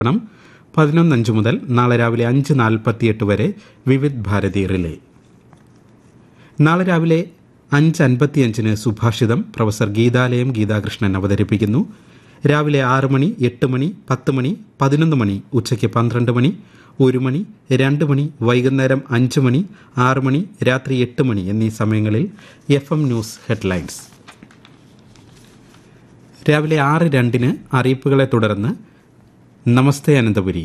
ണം പതിനൊന്നഞ്ച് മുതൽ നാളെ രാവിലെ അഞ്ച് നാൽപ്പത്തിയെട്ട് വരെ വിവിധ് ഭാരതി റിലേ നാളെ രാവിലെ അഞ്ച് അൻപത്തിയഞ്ചിന് സുഭാഷിതം പ്രൊഫസർ ഗീതാലയം ഗീതാകൃഷ്ണൻ അവതരിപ്പിക്കുന്നു രാവിലെ ആറ് മണി എട്ട് മണി പത്ത് മണി പതിനൊന്ന് മണി ഉച്ചയ്ക്ക് പന്ത്രണ്ട് മണി ഒരു മണി രണ്ട് മണി വൈകുന്നേരം അഞ്ച് മണി ആറ് മണി രാത്രി എട്ട് മണി എന്നീ സമയങ്ങളിൽ എഫ് എം ന്യൂസ് ഹെഡ്ലൈൻസ് രാവിലെ ആറ് രണ്ടിന് അറിയിപ്പുകളെ തുടർന്ന് നമസ്തേ അനന്തപുരി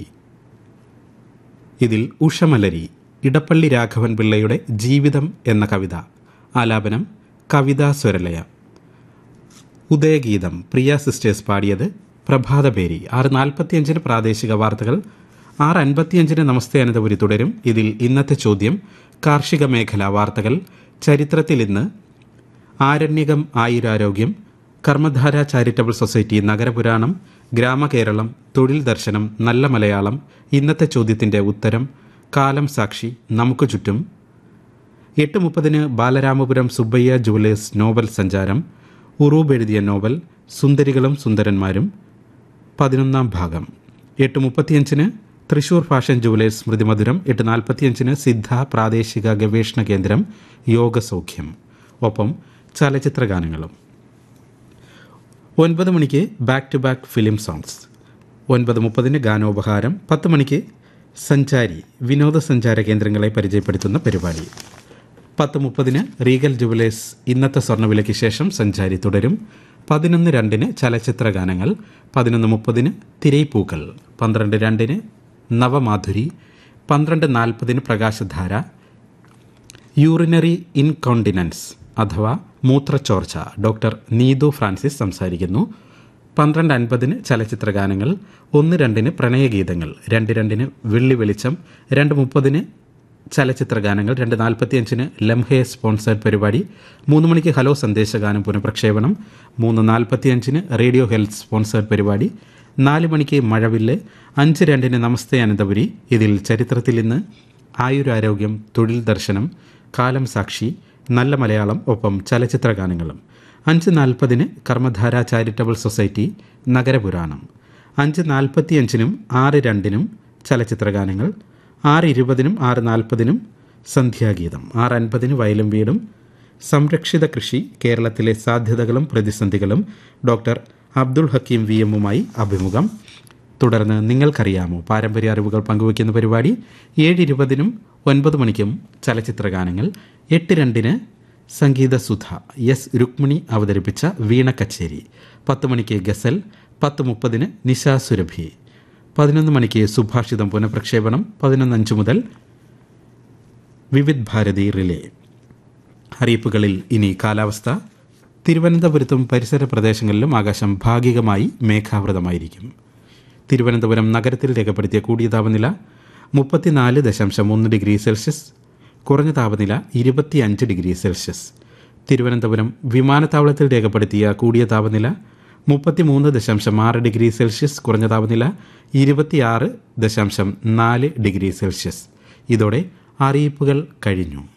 ഇതിൽ ഉഷമലരി ഇടപ്പള്ളി രാഘവൻ പിള്ളയുടെ ജീവിതം എന്ന കവിത ആലാപനം കവിതാ സ്വരലയ ഉദയഗീതം പ്രിയ സിസ്റ്റേഴ്സ് പാടിയത് പ്രഭാതപേരി ആറ് നാൽപ്പത്തിയഞ്ചിന് പ്രാദേശിക വാർത്തകൾ ആറ് അൻപത്തിയഞ്ചിന് നമസ്തേ അനന്തപുരി തുടരും ഇതിൽ ഇന്നത്തെ ചോദ്യം കാർഷിക മേഖലാ വാർത്തകൾ ചരിത്രത്തിൽ ഇന്ന് ആരണ്യകം ആയുരാരോഗ്യം കർമ്മധാര ചാരിറ്റബിൾ സൊസൈറ്റി നഗരപുരാണം ഗ്രാമകേരളം തൊഴിൽ ദർശനം നല്ല മലയാളം ഇന്നത്തെ ചോദ്യത്തിന്റെ ഉത്തരം കാലം സാക്ഷി നമുക്ക് ചുറ്റും എട്ട് മുപ്പതിന് ബാലരാമപുരം സുബ്ബയ്യ ജുവലേഴ്സ് നോവൽ സഞ്ചാരം ഉറൂബ് എഴുതിയ നോവൽ സുന്ദരികളും സുന്ദരന്മാരും പതിനൊന്നാം ഭാഗം എട്ട് മുപ്പത്തിയഞ്ചിന് തൃശൂർ ഫാഷൻ ജുവലേഴ്സ് സ്മൃതിമധുരം എട്ട് നാൽപ്പത്തിയഞ്ചിന് സിദ്ധ പ്രാദേശിക ഗവേഷണ കേന്ദ്രം യോഗസൗഖ്യം ഒപ്പം ചലച്ചിത്ര ഗാനങ്ങളും ഒൻപത് മണിക്ക് back to back film songs ഒൻപത് മുപ്പതിന് ഗാനോപഹാരം പത്ത് മണിക്ക് സഞ്ചാരി വിനോദസഞ്ചാര കേന്ദ്രങ്ങളെ പരിചയപ്പെടുത്തുന്ന പരിപാടി പത്ത് മുപ്പതിന് റീഗൽ ജുവലേഴ്സ് ഇന്നത്തെ സ്വർണ്ണവിലയ്ക്ക് ശേഷം സഞ്ചാരി തുടരും പതിനൊന്ന് രണ്ടിന് ചലച്ചിത്ര ഗാനങ്ങൾ പതിനൊന്ന് മുപ്പതിന് തിരൈപ്പൂക്കൾ പന്ത്രണ്ട് രണ്ടിന് നവമാധുരി പന്ത്രണ്ട് നാൽപ്പതിന് പ്രകാശധാര യൂറിനറി ഇൻകോണ്ടിനൻസ് അഥവാ മൂത്രച്ചോർച്ച ഡോക്ടർ നീതു ഫ്രാൻസിസ് സംസാരിക്കുന്നു പന്ത്രണ്ട് അൻപതിന് ചലച്ചിത്ര ഗാനങ്ങൾ ഒന്ന് രണ്ടിന് പ്രണയഗീതങ്ങൾ രണ്ട് രണ്ടിന് വെള്ളി വെളിച്ചം രണ്ട് മുപ്പതിന് ചലച്ചിത്ര ഗാനങ്ങൾ രണ്ട് നാൽപ്പത്തിയഞ്ചിന് ലംഹെ സ്പോൺസേഡ് പരിപാടി മൂന്ന് മണിക്ക് ഹലോ സന്ദേശഗാനം പുനഃപ്രക്ഷേപണം മൂന്ന് നാൽപ്പത്തിയഞ്ചിന് റേഡിയോ ഹെൽത്ത് സ്പോൺസേഡ് പരിപാടി നാല് മണിക്ക് മഴവില്ല് അഞ്ച് രണ്ടിന് നമസ്തേ അനന്തപുരി ഇതിൽ ചരിത്രത്തിൽ ഇന്ന് ആയുരാരോഗ്യം തൊഴിൽ ദർശനം കാലം സാക്ഷി നല്ല മലയാളം ഒപ്പം ചലച്ചിത്ര ഗാനങ്ങളും അഞ്ച് നാൽപ്പതിന് കർമ്മധാര ചാരിറ്റബിൾ സൊസൈറ്റി നഗരപുരാണം അഞ്ച് നാൽപ്പത്തിയഞ്ചിനും ആറ് രണ്ടിനും ചലച്ചിത്ര ഗാനങ്ങൾ ആറ് ഇരുപതിനും ആറ് നാൽപ്പതിനും സന്ധ്യാഗീതം ആറ് അൻപതിന് വയലും വീടും സംരക്ഷിത കൃഷി കേരളത്തിലെ സാധ്യതകളും പ്രതിസന്ധികളും ഡോക്ടർ അബ്ദുൾ ഹക്കീം വി എമ്മുമായി അഭിമുഖം തുടർന്ന് നിങ്ങൾക്കറിയാമോ പാരമ്പര്യ അറിവുകൾ പങ്കുവയ്ക്കുന്ന പരിപാടി ഏഴ് ഇരുപതിനും ഒൻപത് മണിക്കും ചലച്ചിത്ര ഗാനങ്ങൾ എട്ട് രണ്ടിന് സംഗീതസുധ എസ് രുക്മിണി അവതരിപ്പിച്ച വീണ കച്ചേരി പത്ത് മണിക്ക് ഗസൽ പത്ത് മുപ്പതിന് നിശാ സുരഭി പതിനൊന്ന് മണിക്ക് സുഭാഷിതം പുനഃപ്രക്ഷേപണം പതിനൊന്നഞ്ച് മുതൽ വിവിധ് ഭാരതി റിലേ അറിയിപ്പുകളിൽ ഇനി കാലാവസ്ഥ തിരുവനന്തപുരത്തും പരിസര പ്രദേശങ്ങളിലും ആകാശം ഭാഗികമായി മേഘാവൃതമായിരിക്കും തിരുവനന്തപുരം നഗരത്തിൽ രേഖപ്പെടുത്തിയ കൂടിയ താപനില മുപ്പത്തിനാല് ദശാംശം ഒന്ന് ഡിഗ്രി സെൽഷ്യസ് കുറഞ്ഞ താപനില ഇരുപത്തിയഞ്ച് ഡിഗ്രി സെൽഷ്യസ് തിരുവനന്തപുരം വിമാനത്താവളത്തിൽ രേഖപ്പെടുത്തിയ കൂടിയ താപനില മുപ്പത്തിമൂന്ന് ദശാംശം ആറ് ഡിഗ്രി സെൽഷ്യസ് കുറഞ്ഞ താപനില ഇരുപത്തിയാറ് ദശാംശം നാല് ഡിഗ്രി സെൽഷ്യസ് ഇതോടെ അറിയിപ്പുകൾ കഴിഞ്ഞു